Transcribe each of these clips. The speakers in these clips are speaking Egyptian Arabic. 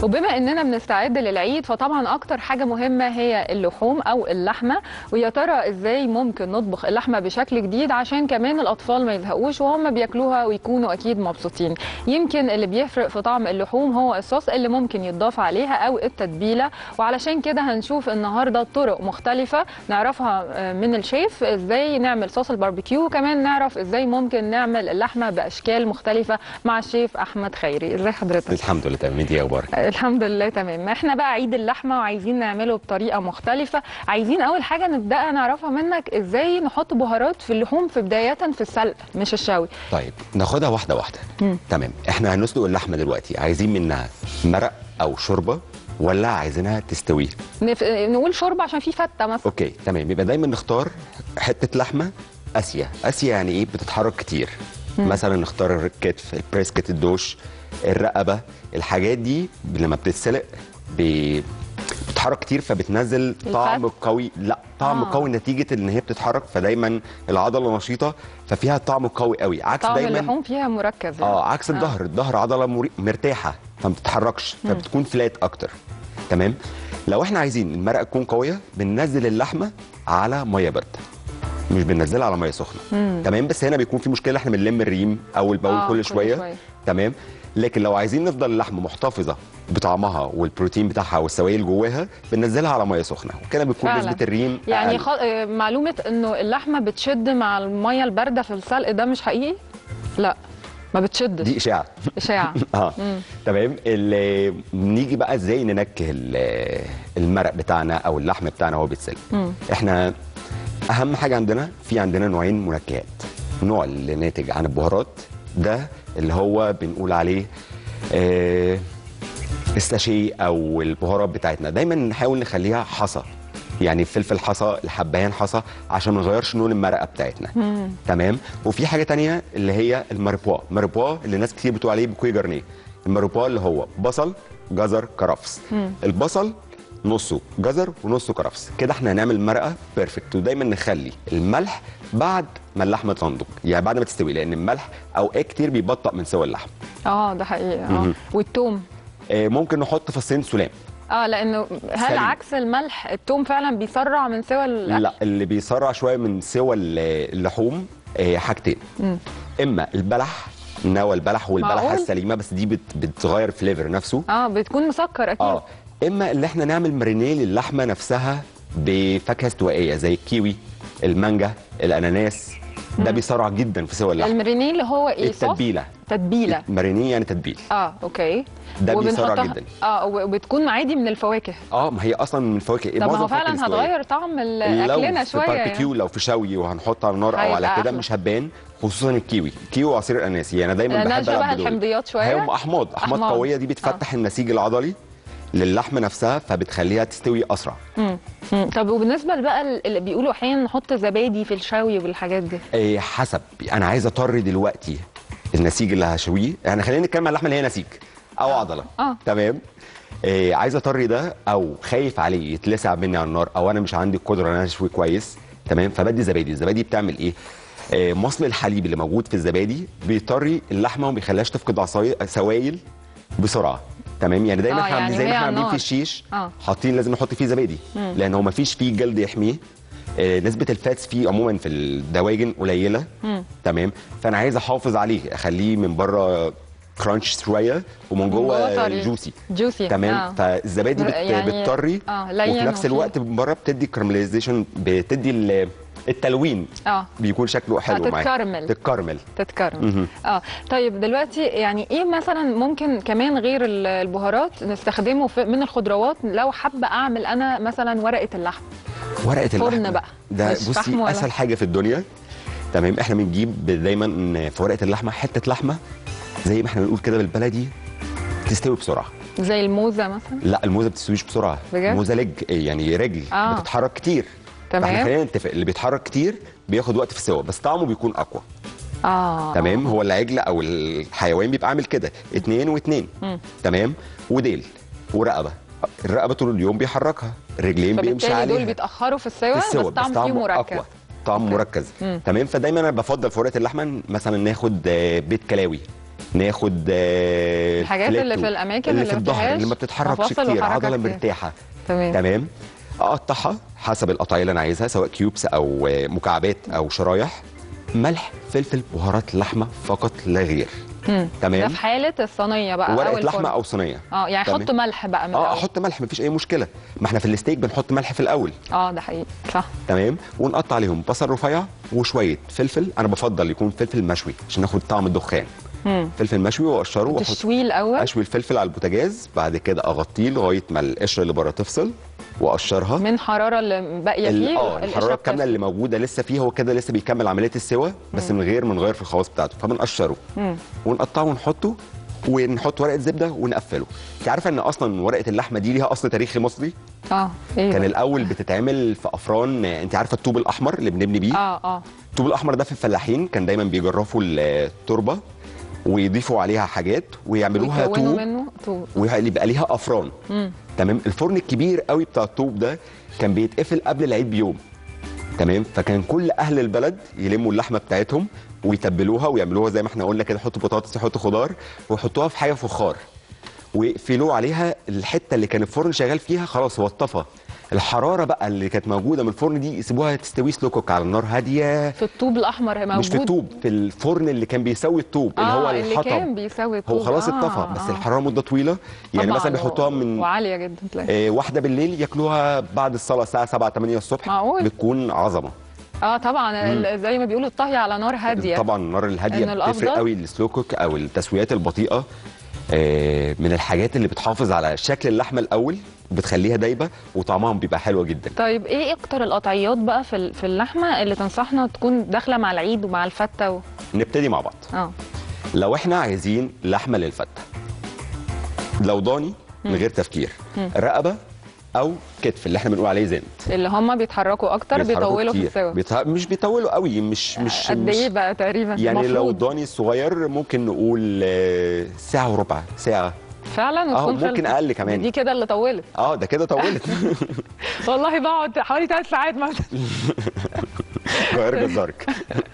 وبما اننا بنستعد للعيد فطبعا اكتر حاجه مهمه هي اللحوم او اللحمه ويا ترى ازاي ممكن نطبخ اللحمه بشكل جديد عشان كمان الاطفال ما يزهقوش وهم بياكلوها ويكونوا اكيد مبسوطين يمكن اللي بيفرق في طعم اللحوم هو الصوص اللي ممكن يتضاف عليها او التتبيله وعلشان كده هنشوف النهارده طرق مختلفه نعرفها من الشيف ازاي نعمل صوص الباربيكيو وكمان نعرف ازاي ممكن نعمل اللحمه باشكال مختلفه مع الشيف احمد خيري ازي حضرتك الحمد لله تمام انت ايه اخبارك الحمد لله تمام احنا بقى عيد اللحمه وعايزين نعمله بطريقه مختلفه عايزين اول حاجه نبدا نعرفها منك ازاي نحط بهارات في اللحوم في بدايه في السلق مش الشوي طيب ناخدها واحده واحده تمام احنا هنسلق اللحمه دلوقتي عايزين منها مرق او شوربه ولا عايزينها تستوي نف... نقول شوربه عشان في فته مثلا اوكي تمام يبقى دايما نختار حته لحمه اسيا اسيا يعني ايه بتتحرك كتير مثلا نختار الكتف البريسكت الدوش الرقبه الحاجات دي لما بتتسلق ب... بتتحرك كتير فبتنزل طعم قوي لا طعم آه. قوي نتيجه ان هي بتتحرك فدايما العضله نشيطه ففيها طعم قوي قوي عكس طعم دايما اللحوم فيها مركز يعني. اه عكس الظهر الظهر عضله مري... مرتاحه فما بتتحركش فبتكون فلات اكتر تمام لو احنا عايزين المرقه تكون قويه بننزل اللحمه على ميه بارده مش بننزلها على ميه سخنه تمام بس هنا بيكون في مشكله احنا بنلم الريم اول باول آه، كل كل شويه شوية. تمام لكن لو عايزين نفضل اللحمه محتفظه بطعمها والبروتين بتاعها والسوائل جواها بننزلها على ميه سخنه وكده بتكون فعلا. نسبه الريم يعني أقل. خ... آه، معلومه انه اللحمه بتشد مع الميه البارده في السلق ده مش حقيقي لا ما بتشدش دي اشاعه اشاعه اه تمام ال- نيجي بقى ازاي ننكه ال- المرق بتاعنا او اللحم بتاعنا وهو بيتسلق احنا اهم حاجه عندنا في عندنا نوعين منكهات نوع اللي ناتج عن البهارات ده اللي هو بنقول عليه آه الساشيه او البهارات بتاعتنا دايما نحاول نخليها حصى يعني الفلفل حصى الحبهان حصى عشان ما نغيرش لون المرقه بتاعتنا تمام وفي حاجه تانية اللي هي الماربوا ماربوا اللي ناس كتير بتقول عليه بكوي جرنيه الماربوا اللي هو بصل جزر كرفس البصل نصه جزر ونصه كرفس كده احنا هنعمل مرقه بيرفكت ودايما نخلي الملح بعد ما اللحمه تنضج يعني بعد ما تستوي لان الملح اوقات كتير بيبطئ من سوى اللحم اه ده حقيقي اه والثوم آه، ممكن نحط فصين سلام اه لانه هل سليم. عكس الملح الثوم فعلا بيسرع من سوى الاكل لا اللي بيسرع شويه من سوى ال- اللحوم آه، حاجتين اما البلح نوى البلح والبلحه معقول؟ السليمه بس دي بت بتغير فليفر نفسه اه بتكون مسكر اكيد اه اما اللي احنا نعمل مارينيه للحمه نفسها بفاكهه استوائيه زي الكيوي المانجا الاناناس ده بيسرع جدا في سوى اللحم المرينيه اللي هو ايه صوص؟ التتبيله تتبيله مارينيه يعني تتبيل اه اوكي ده بيسرع وبنحطها- جدا. اه وبتكون عادي من الفواكه اه ما هي اصلا من الفواكه طب ما معظم هو الفواكه فعلا الاستوائية. هتغير طعم ال- لو اكلنا في شويه باربيكيو يعني. لو في شوي وهنحط على النار او هيبقى على كده أحلى. مش هتبان خصوصا الكيوي الكيوي وعصير الاناناس يعني انا دايما لأنها بحب شبه العب بدول. الحمضيات شوية؟ هم احماض احماض أحماض. قويه دي بتفتح النسيج العضلي للحمه نفسها فبتخليها تستوي اسرع مم. مم. طب وبالنسبه بقى اللي بيقولوا احيانا نحط زبادي في الشوي والحاجات دي إيه حسب انا عايز اطري دلوقتي النسيج اللي هشويه يعني خلينا نتكلم عن اللحمه اللي هي نسيج او عضله آه. تمام إيه عايز اطري ده او خايف عليه يتلسع مني على النار او انا مش عندي القدره ان انا اشويه كويس تمام فبدي زبادي الزبادي بتعمل ايه إيه مصل الحليب اللي موجود في الزبادي بيطري اللحمه وما بيخليهاش تفقد عصاي- سوائل بسرعه تمام يعني دايما آه، احنا يعني عاملين زي وهي ما احنا على عاملين في النار. الشيش آه. حاطين لازم نحط فيه زبادي لان هو ما فيش فيه جلد يحميه آه، نسبه الفاتس فيه عموما في الدواجن قليله تمام فانا عايز احافظ عليه اخليه من بره كرانش شويه ومن جوه جوه طري. جوسي جوسي، تمام آه. فالزبادي بت... يعني- بتطري آه، لين وفي نفس وفيه. الوقت من بره بتدي كراميلايزيشن بتدي ال- التلوين اه بيكون شكله حلو معاك تتكرمل. تتكرمل تتكرم اه طيب دلوقتي يعني ايه مثلا ممكن كمان غير ال- البهارات نستخدمه في من الخضروات لو حابه اعمل انا مثلا ورقه اللحم ورقه فرن اللحمه بقى. ده مش فحم بصي ولا- اسهل حاجه في الدنيا تمام احنا بنجيب دايما في ورقه اللحمه حته لحمه زي ما احنا بنقول كده بالبلدي تستوي بسرعه زي الموزه مثلا لا الموزه بتستويش بسرعه بجد؟ الموزه لج يعني رجل آه. بتتحرك كتير تمام. فاحنا خلينا نتفق اللي بيتحرك كتير بياخد وقت في السوا بس طعمه بيكون اقوى اه تمام هو العجل او الحيوان بيبقى عامل كده اتنين واتنين تمام وديل ورقبه الرقبه طول اليوم بيحركها الرجلين بيمشي فبالتالي عليها دول بيتاخروا في السوا في السوا بس طعم فيه مركز اقوى طعم مركز تمام فدايما انا بفضل في ورقه اللحمه مثلا ناخد آه، بيت كلاوي ناخد آه، الحاجات اللي فليتو، في الأماكن اللي اللي في ما الظهر فيهاش اللي ما بتتحركش مفاصل كتير وحركة عضله كتير. مرتاحه تمام تمام اقطعها حسب القطعيه اللي انا عايزها سواء كيوبس او آه، مكعبات او شرايح ملح فلفل بهارات لحمه فقط لا غير مم. ده تمام في حاله الصينيه بقى او ورقه الفرن. لحمه او صينيه اه يعني تمام. حط ملح بقى من اه الأول. احط ملح مفيش اي مشكله ما احنا في الستيك بنحط ملح في الاول اه ده حقيقي صح تمام ونقطع عليهم بصل رفيع وشويه فلفل انا بفضل يكون فلفل مشوي عشان ناخد طعم الدخان مم. فلفل مشوي واقشره واحط تشويه الاول اشوي الفلفل على البوتاجاز بعد كده اغطيه لغايه ما القشره اللي بره تفصل واقشرها من حراره اللي باقيه ال- فيه اه القشرة الحراره الكامله بتفصل. اللي موجوده لسه فيه هو كده لسه بيكمل عمليه السوا بس من غير ما نغير في الخواص بتاعته فبنقشره مم. ونقطعه ونحطه ونحط ورقه زبده ونقفله انت عارفه ان اصلا ورقه اللحمه دي ليها اصل تاريخي مصري اه ايه كان بقى؟ الاول بتتعمل في افران انت عارفه الطوب الاحمر اللي بنبني بيه اه اه الطوب الاحمر ده في الفلاحين كان دايما بيجرفوا التربه ويضيفوا عليها حاجات ويعملوها ويكونوا طوب منه طوب ويبقى ليها افران مم. تمام الفرن الكبير قوي بتاع الطوب ده كان بيتقفل قبل العيد بيوم تمام فكان كل اهل البلد يلموا اللحمه بتاعتهم ويتبلوها ويعملوها زي ما احنا قلنا كده يحطوا بطاطس يحطوا خضار ويحطوها في حاجه فخار ويقفلوا عليها الحته اللي كان الفرن شغال فيها خلاص هو اتطفى الحراره بقى اللي كانت موجوده من الفرن دي يسيبوها تستوي سلو كوك على النار هاديه في الطوب الاحمر موجود مش في الطوب في الفرن اللي كان بيسوي الطوب اللي آه هو اللي الحطب كان بيساوي الطوب هو خلاص آه اتطفى بس آه. الحراره مده طويله يعني طبعاً، مثلا بيحطوها من وعاليه جدا تلاقي آه، واحده بالليل ياكلوها بعد الصلاه الساعه 7 8 الصبح معقول؟ بتكون عظمه اه طبعا ال- زي ما بيقولوا الطهي على نار هاديه طبعا النار الهاديه إن بتفرق الأفضل؟ قوي السلو كوك او التسويات البطيئه آه، من الحاجات اللي بتحافظ على شكل اللحمه الاول بتخليها دايبه وطعمها بيبقى حلو جدا طيب ايه اكتر القطعيات بقى في ال- في اللحمه اللي تنصحنا تكون داخله مع العيد ومع الفته و... نبتدي مع بعض اه لو احنا عايزين لحمه للفته لو ضاني من غير تفكير رقبه او كتف اللي احنا بنقول عليه زند اللي هم بيتحركوا اكتر بيتحركوا بيطولوا في كتير. السوا بيتح... مش بيطولوا قوي مش مش قد مش ايه بقى تقريبا يعني لو المفروض؟ ضاني صغير ممكن نقول آه، ساعة وربع ساعة فعلا اه وتكون ممكن خلصت. اقل كمان دي كده اللي طولت اه ده كده طولت والله بقعد حوالي ثلاث ساعات مثلا غير جزارك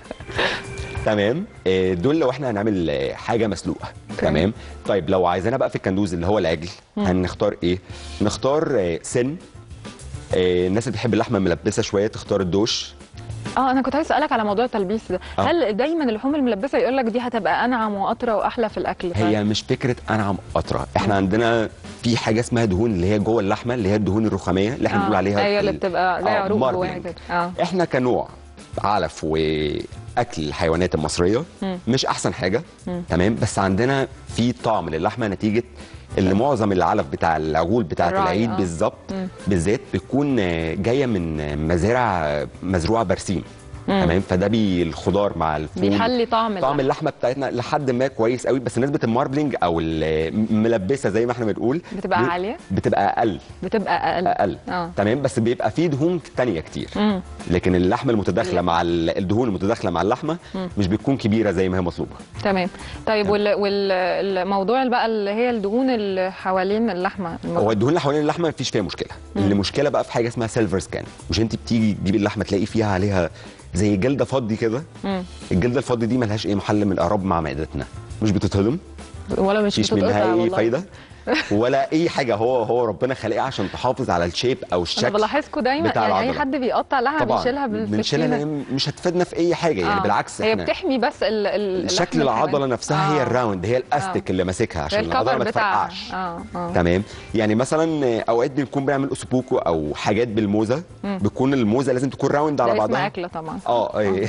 تمام آه، دول لو احنا هنعمل آه، حاجه مسلوقه تمام طيب لو عايزينها بقى في الكندوز اللي هو العجل هنختار ايه نختار آه، سن آه، الناس اللي بتحب اللحمه ملبسه شويه تختار الدوش اه انا كنت عايز اسالك على موضوع التلبيس ده آه. هل دايما اللحوم الملبسه يقول لك دي هتبقى انعم واطرى واحلى في الاكل هي مش فكره انعم اطرى احنا عندنا في حاجه اسمها دهون اللي هي جوه اللحمه اللي هي الدهون الرخاميه اللي احنا بنقول عليها هي في اللي ال- بتبقى زي آه، عروق جواها marbling. كده اه احنا كنوع علف واكل الحيوانات المصريه مش احسن حاجه تمام بس عندنا في طعم للحمه نتيجه اللي معظم العلف بتاع العجول بتاعه الراعي، العيد آه. بالظبط بالذات بتكون آه، جايه من آه، مزارع مزروعه برسيم تمام فده بي الخضار مع الفول بيحلي طعم طعم اللحم. اللحمه بتاعتنا لحد ما كويس قوي بس نسبه الماربلينج او الملبسه زي ما احنا بنقول بتبقى ب- عالية؟ بتبقى اقل بتبقى اقل اقل اه تمام بس بيبقى فيه دهون تانية كتير مم. لكن اللحمه المتداخله مع ال- الدهون المتداخله مع اللحمه مش بتكون كبيره زي ما هي مطلوبه تمام طيب والموضوع بقى اللي هي الدهون اللي حوالين اللحمه هو الدهون اللي حوالين اللحمه مفيش فيها مشكله اللي مشكله بقى في حاجه اسمها سيلفر سكان مش انت بتيجي تجيبي اللحمه تلاقي فيها عليها زي جلده فضي كده مم. الجلده الفضي دي ملهاش ايه محل من الاعراب مع معدتنا مش بتتهضم ولا مش مفيش بتتقطع منها اي والله. فايده ولا اي حاجه هو هو ربنا خلقها عشان تحافظ على الشيب او انا الشكل بلاحظكم دايما بتاع يعني اي العضلة. حد بيقطع لحمه طبعا بيشيلها بالسكينه بنشيلها لأن مش هتفيدنا في اي حاجه يعني آه. بالعكس هي احنا بتحمي بس ال ال شكل اللحم العضله الحيواني. نفسها هي آه. الراوند هي الاستيك اللي ماسكها هي عشان العضله الكفر ما بتاعها تفرقعش اه اه تمام يعني مثلا اوقات بنكون بنعمل اسبوكو او حاجات بالموزه بتكون الموزه لازم تكون راوند على ده اسم بعضها اكله طبعا اه إيه.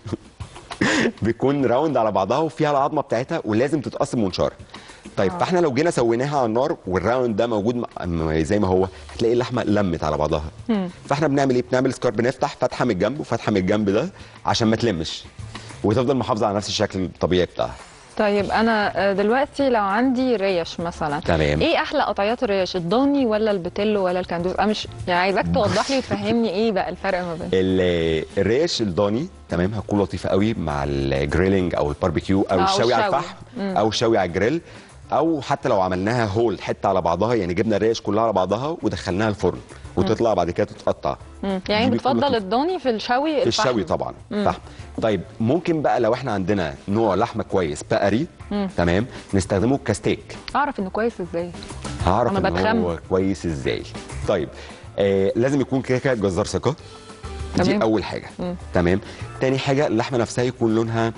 بتكون راوند على بعضها وفيها العظمه بتاعتها ولازم تتقسم منشار طيب فاحنا لو جينا سويناها على النار والراوند ده موجود م- م- زي ما هو هتلاقي اللحمه لمت على بعضها فاحنا بنعمل ايه بنعمل سكار بنفتح فتحه من الجنب وفتحه من الجنب ده عشان ما تلمش وتفضل محافظه على نفس الشكل الطبيعي بتاعها طيب انا آه، دلوقتي لو عندي ريش مثلا تمام. ايه احلى قطعيات الريش الضاني ولا البتلو ولا الكندوز انا مش يعني عايزاك توضح لي وتفهمني ايه بقى الفرق ما بين ال- الريش الضاني تمام هتكون لطيفه قوي مع الجريلينج او الباربيكيو او آه، أو الشوي على الشوي. الفحم او الشوي على الجريل او حتى لو عملناها هول حته على بعضها يعني جبنا الريش كلها على بعضها ودخلناها الفرن وتطلع بعد كده تتقطع مم. دي يعني بتكون بتفضل لطيفة. الضاني في الشوي في الشوي طبعا فحم طيب ممكن بقى لو احنا عندنا نوع لحمه كويس بقري تمام نستخدمه كستيك اعرف انه كويس ازاي هعرف أنا ان بتخم. هو كويس ازاي طيب آه لازم يكون كده كده جزار ثقه دي تمام. اول حاجه تمام تاني حاجه اللحمه نفسها يكون لونها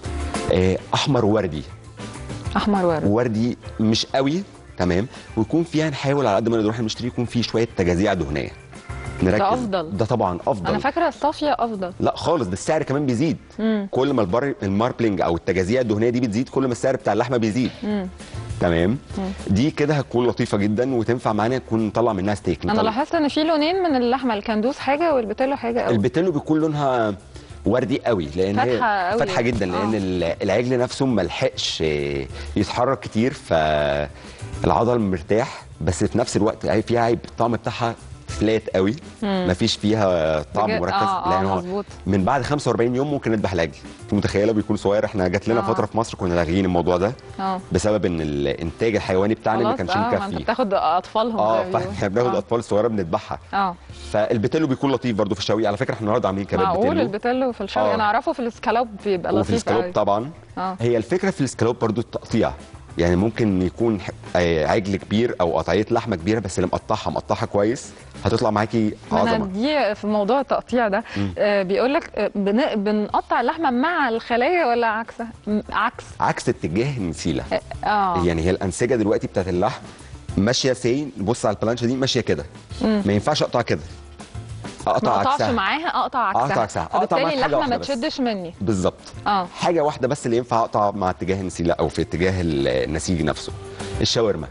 آه احمر وردي احمر ورد وردي مش قوي تمام ويكون فيها نحاول على قد ما نقدر احنا نشتري يكون فيه شويه تجاذيع دهنيه نركز أفضل. ده طبعا افضل انا فاكره الصافيه افضل لا خالص ده السعر كمان بيزيد كل ما البر الماربلينج او التجاذيع الدهنيه دي بتزيد كل ما السعر بتاع اللحمه بيزيد تمام دي كده هتكون لطيفه جدا وتنفع معانا نكون نطلع منها ستيك انا نطلع- لاحظت ان في لونين من اللحمه الكندوز حاجه والبتلو حاجه قوي البتلو بيكون لونها وردي قوي لان هي فاتحة قوي. فاتحه جدا لان آه. ال- العجل نفسه ما لحقش آه، يتحرك كتير فالعضل مرتاح بس في نفس الوقت هي فيها عيب الطعم بتاعها فلات قوي مفيش فيها طعم بجد؟ مركز آه، آه، لان هو مظبوط. من بعد 45 يوم ممكن نذبح العجل انت متخيله بيكون صغير احنا جات لنا آه. فتره في مصر كنا لاغيين الموضوع ده اه بسبب ان الانتاج الحيواني بتاعنا ما خلاص كانش اه ما انت مكفي بتاخد اطفالهم اه زي ما بيقولوا. فاحنا بناخد آه. اطفال صغيره بنذبحها اه فالبتلو بيكون لطيف برضو في الشوي على فكره احنا النهارده عاملين كباب معقول بتلو البتلو في الشوي آه. انا اعرفه في السكالوب بيبقى وفي لطيف السكالوب قوي طبعا اه هي الفكره في السكالوب برضو التقطيع يعني ممكن يكون ح- آه، عجل كبير او قطعيه لحمه كبيره بس اللي مقطعها مقطعها كويس هتطلع معاكي ما انا عظمه دي في موضوع التقطيع ده آه بيقول لك آه بن- بنقطع اللحمه مع الخلايا ولا عكسها م- عكس عكس اتجاه النسيله اه يعني هي الانسجه دلوقتي بتاعت اللحم ماشيه سي بص على البلانشه دي ماشيه كده ما ينفعش اقطع كده ما اقطع اقطعش عكسها معاها اقطع عكسها أقطع عكسها. أقطع فبالتالي معاك حاجة اللحمه واحدة ما بس. تشدش مني بالظبط اه حاجه واحده بس اللي ينفع اقطع مع اتجاه النسيله او في اتجاه النسيج نفسه الشاورما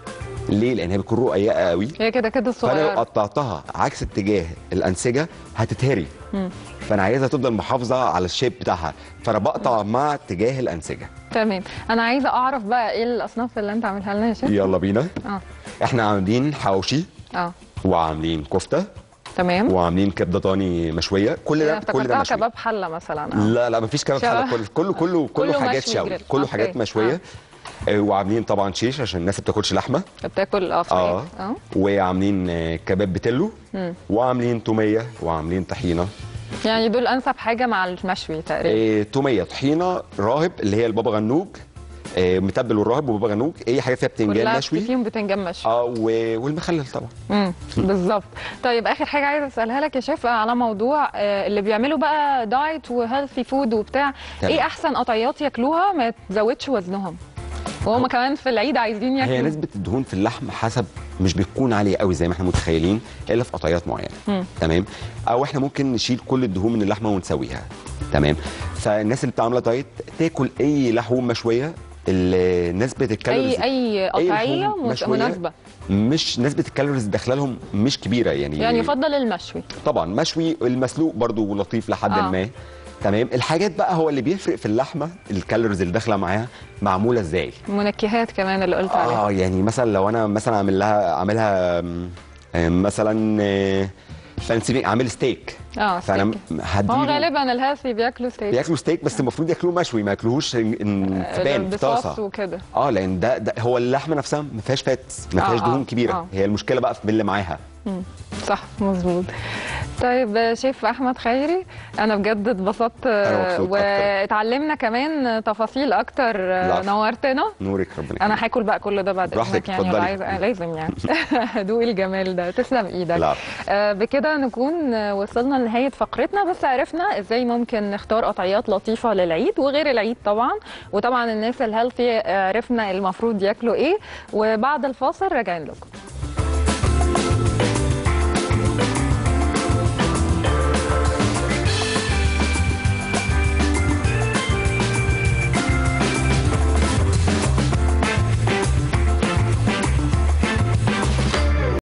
ليه لان هي بتكون رقيقه قوي هي كده كده فانا لو صغيره قطعتها عكس اتجاه الانسجه هتتهري فانا عايزها تفضل محافظه على الشيب بتاعها فانا بقطع مع اتجاه الانسجه تمام انا عايزه اعرف بقى ايه الاصناف اللي انت عاملها لنا يا شيخ يلا بينا اه احنا عاملين حواوشي اه وعاملين كفته تمام وعاملين كبده ضاني مشويه كل ده أنا كل ده افتكرتها مشوي كباب حله مثلا اه لا لا مفيش كباب شبه. حله كله كله كله كله كله حاجات مشوي شوي جريل. كله أوكي. حاجات مشويه آه، وعاملين طبعا شيش عشان الناس اللي بتاكلش لحمه بتاكل اه اه فراخ اه وعاملين آه، كباب بتلو وعاملين توميه وعاملين طحينه يعني دول انسب حاجه مع المشوي تقريبا إيه توميه طحينه راهب اللي هي البابا غنوج إيه متبل والراهب وبابا غنوج اي حاجه فيها بتنجان كلها مشوي فيهم بتنجان مشوي اه و- والمخلل طبعا امم بالظبط طيب اخر حاجه عايزه اسالها لك يا شيف على موضوع آه، اللي بيعملوا بقى دايت وهيلثي فود وبتاع تمام. ايه احسن قطعيات ياكلوها ما تزودش وزنهم وهم كمان في العيد عايزين ياكلوا هي نسبه الدهون في اللحم حسب مش بتكون عاليه قوي زي ما احنا متخيلين الا في قطعيات معينه تمام او احنا ممكن نشيل كل الدهون من اللحمه ونسويها تمام فالناس اللي بتعمل دايت تاكل اي لحوم مشويه ال- نسبه الكالوريز اي اي قطعيه لحوم مت- مشوية مناسبه مش نسبه الكالوريز داخله لهم مش كبيره يعني يعني يفضل المشوي طبعا مشوي المسلوق برضو لطيف لحد آه. ما تمام الحاجات بقى هو اللي بيفرق في اللحمه الكالوريز اللي داخله معاها معموله ازاي منكهات كمان اللي قلت عليها اه يعني مثلا لو انا مثلا عامل لها عاملها م، آه، مثلا آه، فانسي عامل ستيك اه فانا ستيك. هو هديله غالبا الهيلثي بياكلوا ستيك بياكلوا ستيك بس المفروض ياكلوه مشوي ما ياكلوهوش إن- إن في بان في بصوص طاسه وكده اه لان ده, ده هو اللحمه نفسها ما فيهاش فات ما آه، فيهاش آه، دهون كبيره آه. هي المشكله بقى في اللي معاها صح مظبوط طيب شيف احمد خيري انا بجد اتبسطت أنا مبسوط أكتر. واتعلمنا كمان تفاصيل اكتر العفو. نورتنا نورك ربنا انا يخليك. هاكل بقى كل ده بعد براحتك، اذنك يعني اتفضلي. عايز لازم يعني دوق الجمال ده تسلم ايدك العفو. آه، بكده نكون آه، وصلنا لنهايه فقرتنا بس عرفنا ازاي ممكن نختار قطعيات لطيفه للعيد وغير العيد طبعا وطبعا الناس الهيلثي عرفنا المفروض ياكلوا ايه وبعد الفاصل راجعين لكم